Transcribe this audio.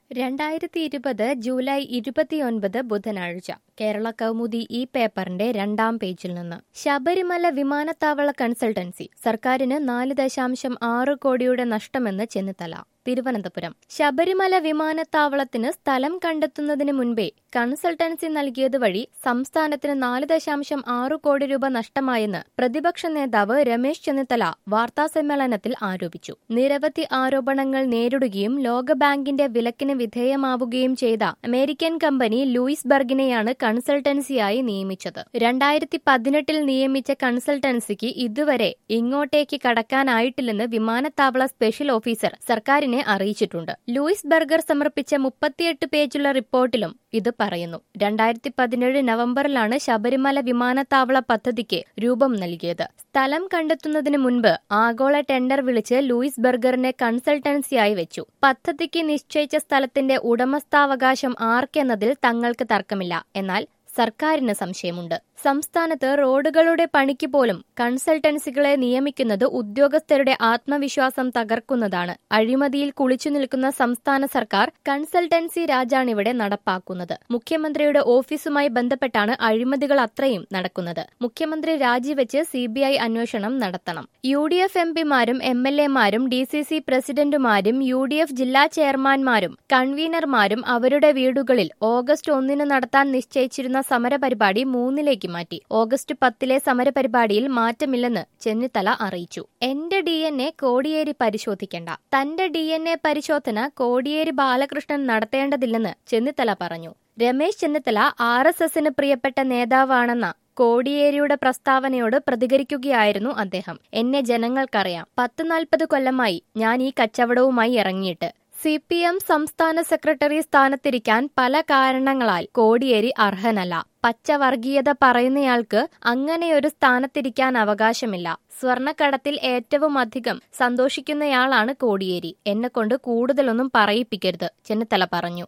രണ്ടായിരത്തി ഇരുപത് ജൂലൈ ഇരുപത്തിയൊൻപത് ബുധനാഴ്ച കേരള കൗമുദി ഈ പേപ്പറിന്റെ രണ്ടാം പേജിൽ നിന്ന് ശബരിമല വിമാനത്താവള കൺസൾട്ടൻസി സർക്കാരിന് നാല് ദശാംശം ആറ് കോടിയുടെ നഷ്ടമെന്ന് ചെന്നിത്തല തിരുവനന്തപുരം ശബരിമല വിമാനത്താവളത്തിന് സ്ഥലം കണ്ടെത്തുന്നതിന് മുൻപേ കൺസൾട്ടൻസി നൽകിയത് വഴി സംസ്ഥാനത്തിന് നാല് ദശാംശം ആറ് കോടി രൂപ നഷ്ടമായെന്ന് പ്രതിപക്ഷ നേതാവ് രമേശ് ചെന്നിത്തല വാർത്താസമ്മേളനത്തിൽ ആരോപിച്ചു നിരവധി ആരോപണങ്ങൾ നേരിടുകയും ലോകബാങ്കിന്റെ വിലക്കിന് വിധേയമാവുകയും ചെയ്ത അമേരിക്കൻ കമ്പനി ലൂയിസ് ബർഗിനെയാണ് കൺസൾട്ടൻസിയായി നിയമിച്ചത് രണ്ടായിരത്തി പതിനെട്ടിൽ നിയമിച്ച കൺസൾട്ടൻസിക്ക് ഇതുവരെ ഇങ്ങോട്ടേക്ക് കടക്കാനായിട്ടില്ലെന്ന് വിമാനത്താവള സ്പെഷ്യൽ ഓഫീസർ സർക്കാരിനെ അറിയിച്ചിട്ടുണ്ട് ലൂയിസ് ബർഗർ സമർപ്പിച്ച മുപ്പത്തിയെട്ട് പേജുള്ള റിപ്പോർട്ടിലും ഇത് പറയുന്നു രണ്ടായിരത്തി പതിനേഴ് നവംബറിലാണ് ശബരിമല വിമാനത്താവള പദ്ധതിക്ക് രൂപം നൽകിയത് സ്ഥലം കണ്ടെത്തുന്നതിന് മുൻപ് ആഗോള ടെൻഡർ വിളിച്ച് ലൂയിസ് ബർഗറിനെ കൺസൾട്ടൻസിയായി വെച്ചു പദ്ധതിക്ക് നിശ്ചയിച്ച സ്ഥലത്തിന്റെ ഉടമസ്ഥാവകാശം ആർക്കെന്നതിൽ തങ്ങൾക്ക് തർക്കമില്ല എന്നാൽ സർക്കാരിന് സംശയമുണ്ട് സംസ്ഥാനത്ത് റോഡുകളുടെ പണിക്ക് പോലും കൺസൾട്ടൻസികളെ നിയമിക്കുന്നത് ഉദ്യോഗസ്ഥരുടെ ആത്മവിശ്വാസം തകർക്കുന്നതാണ് അഴിമതിയിൽ കുളിച്ചു നിൽക്കുന്ന സംസ്ഥാന സർക്കാർ കൺസൾട്ടൻസി രാജാണിവിടെ നടപ്പാക്കുന്നത് മുഖ്യമന്ത്രിയുടെ ഓഫീസുമായി ബന്ധപ്പെട്ടാണ് അഴിമതികൾ അത്രയും നടക്കുന്നത് മുഖ്യമന്ത്രി രാജിവെച്ച് സിബിഐ അന്വേഷണം നടത്തണം യു ഡി എഫ് എം പിമാരും എം എൽ എമാരും ഡി സി സി പ്രസിഡന്റുമാരും യു ഡി എഫ് ജില്ലാ ചെയർമാൻമാരും കൺവീനർമാരും അവരുടെ വീടുകളിൽ ഓഗസ്റ്റ് ഒന്നിന് നടത്താൻ നിശ്ചയിച്ചിരുന്ന സമരപരിപാടി മൂന്നിലേക്ക് മാറ്റി ഓഗസ്റ്റ് പത്തിലെ സമരപരിപാടിയിൽ മാറ്റമില്ലെന്ന് ചെന്നിത്തല അറിയിച്ചു എന്റെ ഡി എൻ എ കോടിയേരി പരിശോധിക്കേണ്ട തന്റെ ഡി എൻ എ പരിശോധന കോടിയേരി ബാലകൃഷ്ണൻ നടത്തേണ്ടതില്ലെന്ന് ചെന്നിത്തല പറഞ്ഞു രമേശ് ചെന്നിത്തല ആർ എസ് എസിന് പ്രിയപ്പെട്ട നേതാവാണെന്ന കോടിയേരിയുടെ പ്രസ്താവനയോട് പ്രതികരിക്കുകയായിരുന്നു അദ്ദേഹം എന്നെ ജനങ്ങൾക്കറിയാം പത്ത് നാൽപ്പത് കൊല്ലമായി ഞാൻ ഈ കച്ചവടവുമായി ഇറങ്ങിയിട്ട് സി പി എം സംസ്ഥാന സെക്രട്ടറി സ്ഥാനത്തിരിക്കാൻ പല കാരണങ്ങളാൽ കോടിയേരി അർഹനല്ല പച്ചവർഗീയത പറയുന്നയാൾക്ക് അങ്ങനെയൊരു സ്ഥാനത്തിരിക്കാൻ അവകാശമില്ല സ്വർണക്കടത്തിൽ ഏറ്റവും അധികം സന്തോഷിക്കുന്നയാളാണ് കോടിയേരി എന്നെക്കൊണ്ട് കൂടുതലൊന്നും പറയിപ്പിക്കരുത് ചെന്നിത്തല പറഞ്ഞു